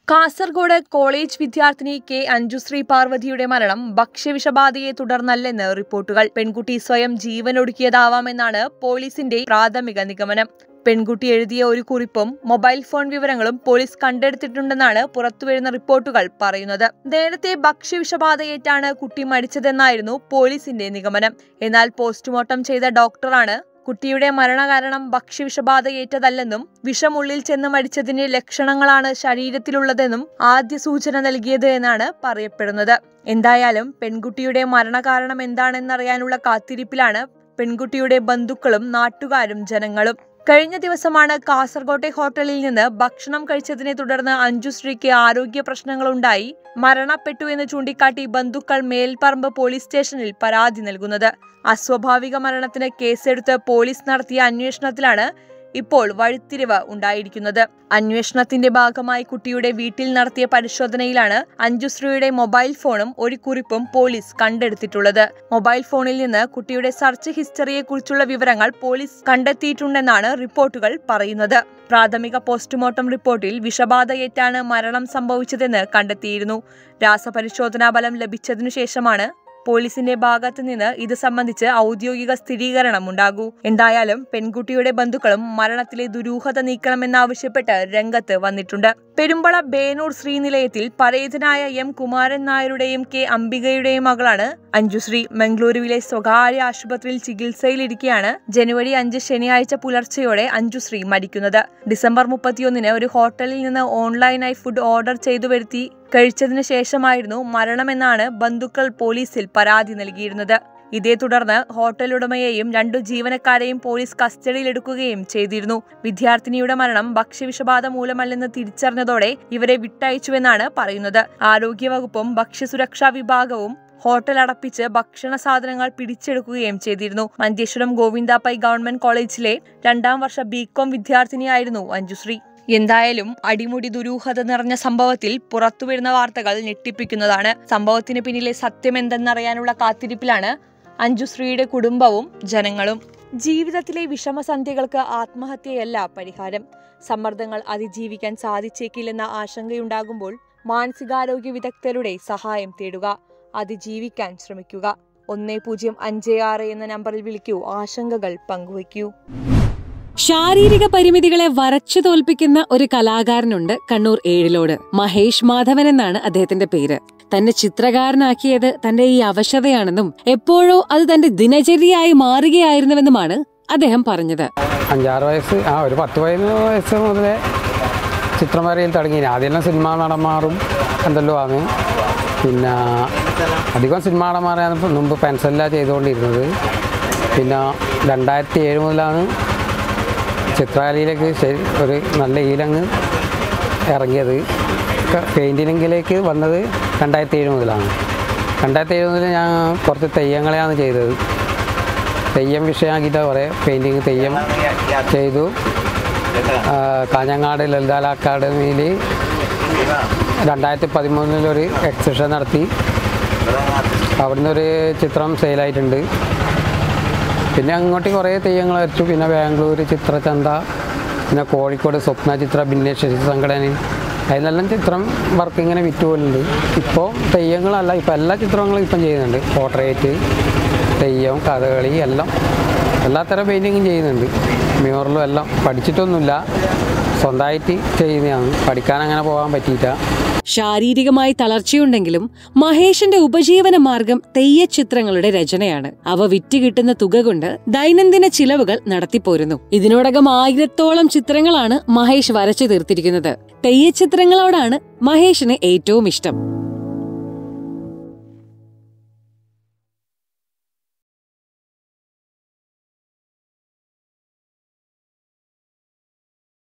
Kasaragod college വിദ്യാർത്ഥിനി K Anjushree പാർവതിയുടെ മരണം ഭക്ഷ്യവിഷബാധയെ തുടർന്നല്ലെന്ന് റിപ്പോർട്ടുകൾ പെൺകുട്ടി സ്വയം ജീവനൊടുക്കിയതാവാമെന്നാണ് പോലീസിന്റെ പ്രാഥമിക നിഗമനം പെൺകുട്ടി എഴുതിയ ഒരു കുറിപ്പും മൊബൈൽ ഫോൺ വിവരങ്ങളും പോലീസ് കണ്ടെടുത്തിട്ടുണ്ടെന്നാണ് പുറത്തുവരുന്ന റിപ്പോർട്ടുകൾ പറയുന്നത് നേരത്തെ ഭക്ഷ്യവിഷബാധയേറ്റാണ് കുട്ടി മരിച്ചതെന്നായിരുന്നു പോലീസിന്റെ നിഗമനം എന്നാൽ പോസ്റ്റ്മോർട്ടം ചെയ്ത ഡോക്ടറാണ് കുട്ടിയുടെ മരണകാരണം ഭക്ഷ്യവിഷബാധയേറ്റതല്ലെന്നും വിഷമുള്ളിൽ ചെന്ന് മരിച്ചതിന്റെ ലക്ഷണങ്ങളാണ് ശരീരത്തിലുള്ളതെന്നും ആദ്യ സൂചന നൽകിയത് എന്നാണ് പറയപ്പെടുന്നത് എന്തായാലും പെൺകുട്ടിയുടെ മരണകാരണം എന്താണെന്നറിയാനുള്ള കാത്തിരിപ്പിലാണ് പെൺകുട്ടിയുടെ ബന്ധുക്കളും നാട്ടുകാരും ജനങ്ങളും കഴിഞ്ഞ ദിവസമാണ് കാസർകോട്ടെ ഹോട്ടലിൽ നിന്ന് ഭക്ഷണം കഴിച്ചതിനെ തുടർന്ന് അഞ്ജുശ്രീക്ക് ആരോഗ്യ പ്രശ്നങ്ങളുണ്ടായി മരണപ്പെട്ടു എന്ന് ചൂണ്ടിക്കാട്ടി ബന്ധുക്കൾ മേൽപ്പറമ്പ് പോലീസ് സ്റ്റേഷനിൽ പരാതി നൽകുന്നത് അസ്വാഭാവിക മരണത്തിന് കേസെടുത്ത് പോലീസ് നടത്തിയ അന്വേഷണത്തിലാണ് ഇപ്പോൾ വഴിത്തിരിവ് ഉണ്ടായിരിക്കുന്നത് അന്വേഷണത്തിന്റെ ഭാഗമായി കുട്ടിയുടെ വീട്ടിൽ നടത്തിയ പരിശോധനയിലാണ് അഞ്ജുശ്രീയുടെ മൊബൈൽ ഫോണും ഒരു കുറിപ്പും പോലീസ് കണ്ടെടുത്തിട്ടുള്ളത് മൊബൈൽ ഫോണിൽ നിന്ന് കുട്ടിയുടെ സെർച്ച് ഹിസ്റ്ററിയെ കുറിച്ചുള്ള വിവരങ്ങൾ പോലീസ് കണ്ടെത്തിയിട്ടുണ്ടെന്നാണ് റിപ്പോർട്ടുകൾ പറയുന്നത് പ്രാഥമിക പോസ്റ്റ്മോർട്ടം റിപ്പോർട്ടിൽ വിഷബാധയേറ്റാണ് മരണം സംഭവിച്ചതെന്ന് കണ്ടെത്തിയിരുന്നു രാസപരിശോധനാ ഫലം ലഭിച്ചതിനു ശേഷമാണ് പോലീസിന്റെ ഭാഗത്തു നിന്ന് ഇത് സംബന്ധിച്ച് ഔദ്യോഗിക സ്ഥിരീകരണം ഉണ്ടാകൂ എന്തായാലും പെൺകുട്ടിയുടെ ബന്ധുക്കളും മരണത്തിലെ ദുരൂഹത നീക്കണമെന്നാവശ്യപ്പെട്ട് രംഗത്ത് വന്നിട്ടുണ്ട് പെരുമ്പള ബേനൂർ ശ്രീനിലയത്തിൽ പരേതനായ എം കുമാരൻ നായരുടെയും കെ അംബികയുടെയും മകളാണ് അഞ്ജുശ്രീ മംഗളൂരുവിലെ സ്വകാര്യ ആശുപത്രിയിൽ ചികിത്സയിലിരിക്കെയാണ് ജനുവരി അഞ്ച് ശനിയാഴ്ച പുലർച്ചെയോടെ അഞ്ജുശ്രീ മരിക്കുന്നത് ഡിസംബർ മുപ്പത്തിയൊന്നിന് ഒരു ഹോട്ടലിൽ നിന്ന് ഓൺലൈനായി ഫുഡ് ഓർഡർ ചെയ്തു വരുത്തി കഴിച്ചതിനു ശേഷമായിരുന്നു മരണമെന്നാണ് ബന്ധുക്കൾ പോലീസിൽ പരാതി നൽകിയിരുന്നത് ഇതേ തുടർന്ന് ഹോട്ടൽ ഉടമയെയും രണ്ടു ജീവനക്കാരെയും പോലീസ് കസ്റ്റഡിയിലെടുക്കുകയും ചെയ്തിരുന്നു വിദ്യാർത്ഥിനിയുടെ മരണം ഭക്ഷ്യവിഷബാധ മൂലമല്ലെന്ന് തിരിച്ചറിഞ്ഞതോടെ ഇവരെ വിട്ടയച്ചുവെന്നാണ് പറയുന്നത് ആരോഗ്യവകുപ്പും ഭക്ഷ്യസുരക്ഷാ വിഭാഗവും ഹോട്ടൽ അടപ്പിച്ച് ഭക്ഷണ സാധനങ്ങൾ പിടിച്ചെടുക്കുകയും ചെയ്തിരുന്നു മഞ്ചേശ്വരം ഗോവിന്ദാപ്പൈ ഗവൺമെന്റ് കോളേജിലെ രണ്ടാം വർഷ ബികോം വിദ്യാർത്ഥിനിയായിരുന്നു അഞ്ജുശ്രീ എന്തായാലും അടിമുടി ദുരൂഹത നിറഞ്ഞ സംഭവത്തിൽ പുറത്തുവരുന്ന വാർത്തകൾ ഞെട്ടിപ്പിക്കുന്നതാണ് സംഭവത്തിന് പിന്നിലെ സത്യം എന്തെന്നറിയാനുള്ള കാത്തിരിപ്പിലാണ് അഞ്ജുശ്രീയുടെ കുടുംബവും ജനങ്ങളും ജീവിതത്തിലെ വിഷമസന്ധ്യകൾക്ക് ആത്മഹത്യയല്ല പരിഹാരം സമ്മർദ്ദങ്ങൾ അതിജീവിക്കാൻ സാധിച്ചേക്കില്ലെന്ന ആശങ്കയുണ്ടാകുമ്പോൾ മാനസികാരോഗ്യ വിദഗ്ധരുടെ സഹായം തേടുക അതിജീവിക്കാൻ ശ്രമിക്കുക ഒന്ന് പൂജ്യം അഞ്ച് ആറ് എന്ന നമ്പറിൽ വിളിക്കൂ ആശങ്കകൾ പങ്കുവയ്ക്കൂ ശാരീരിക പരിമിതികളെ വരച്ചു തോൽപ്പിക്കുന്ന ഒരു കലാകാരനുണ്ട് കണ്ണൂർ ഏഴിലോട് മഹേഷ് മാധവൻ എന്നാണ് അദ്ദേഹത്തിന്റെ പേര് തന്നെ ചിത്രകാരനാക്കിയത് തന്റെ ഈ അവശതയാണെന്നും എപ്പോഴോ അത് തന്റെ ദിനചര്യയായി മാറുകയായിരുന്നുവെന്നുമാണ് അദ്ദേഹം പറഞ്ഞത് അഞ്ചാറ് വയസ്സ് ആ ഒരു പത്ത് പതിനൊന്ന് വയസ്സ് മുതലേ ചിത്രം വരയിൽ തുടങ്ങി ആദ്യം സിനിമാ നടന്മാരും എന്തെല്ലോ ആണ് പിന്നെ അധികം സിനിമാ നടന്മാരാണ് മുമ്പ് പെൻസിലാണ് ചെയ്തുകൊണ്ടിരുന്നത് പിന്നെ രണ്ടായിരത്തി ഏഴ് മുതലാണ് ചിത്രകലയിലേക്ക് ശരി ഒരു നല്ല ഈലങ്ങ് ഇറങ്ങിയത് പെയിൻറ്റിങ്ങിലേക്ക് വന്നത് രണ്ടായിരത്തി ഏഴ് മുതലാണ് രണ്ടായിരത്തി ഏഴ് മുതൽ ഞാൻ കുറച്ച് തെയ്യങ്ങളെയാണ് ചെയ്തത് തെയ്യം വിഷയമാക്കിയിട്ട് കുറേ പെയിൻറ്റിങ് തെയ്യം ചെയ്തു ആ, കാഞ്ഞങ്ങാട് ലളിതാല അക്കാഡമിയിൽ രണ്ടായിരത്തി പതിമൂന്നിലൊരു എക്സിബിഷൻ നടത്തി അവിടുന്ന് ഒരു ചിത്രം സെയിലായിട്ടുണ്ട് പിന്നെ അങ്ങോട്ട് കുറേ തെയ്യങ്ങൾ വരച്ചു പിന്നെ ബാംഗ്ലൂർ ചിത്രചന്ത പിന്നെ കോഴിക്കോട് സ്വപ്ന ചിത്ര ഭിന്നേശ്വരി സംഘടന അതിലെല്ലാം ചിത്രം വർക്ക് ഇങ്ങനെ വിറ്റുപോലുണ്ട് ഇപ്പോൾ തെയ്യങ്ങളല്ല ഇപ്പോൾ എല്ലാ ചിത്രങ്ങളും ഇപ്പം ചെയ്യുന്നുണ്ട് പോർട്രേറ്റ് തെയ്യം കഥകളി എല്ലാം എല്ലാത്തരം പെയിൻറ്റിങ്ങും ചെയ്യുന്നുണ്ട് മ്യൂറലും എല്ലാം പഠിച്ചിട്ടൊന്നുമില്ല സ്വന്തമായിട്ട് ചെയ്യുന്നതാണ് പഠിക്കാൻ അങ്ങനെ പോകാൻ പറ്റിയില്ല ശാരീരികമായി തളർച്ചയുണ്ടെങ്കിലും മഹേഷിന്റെ ഉപജീവന മാർഗം തെയ്യച്ചിത്രങ്ങളുടെ രചനയാണ് അവ വിറ്റ് കിട്ടുന്ന തുക കൊണ്ട് ദൈനംദിന ചിലവുകൾ നടത്തിപ്പോരുന്നു ഇതിനോടകം ആയിരത്തോളം ചിത്രങ്ങളാണ് മഹേഷ് വരച്ചു തീർത്തിരിക്കുന്നത് തെയ്യച്ചിത്രങ്ങളോടാണ് മഹേഷിന് ഏറ്റവും ഇഷ്ടം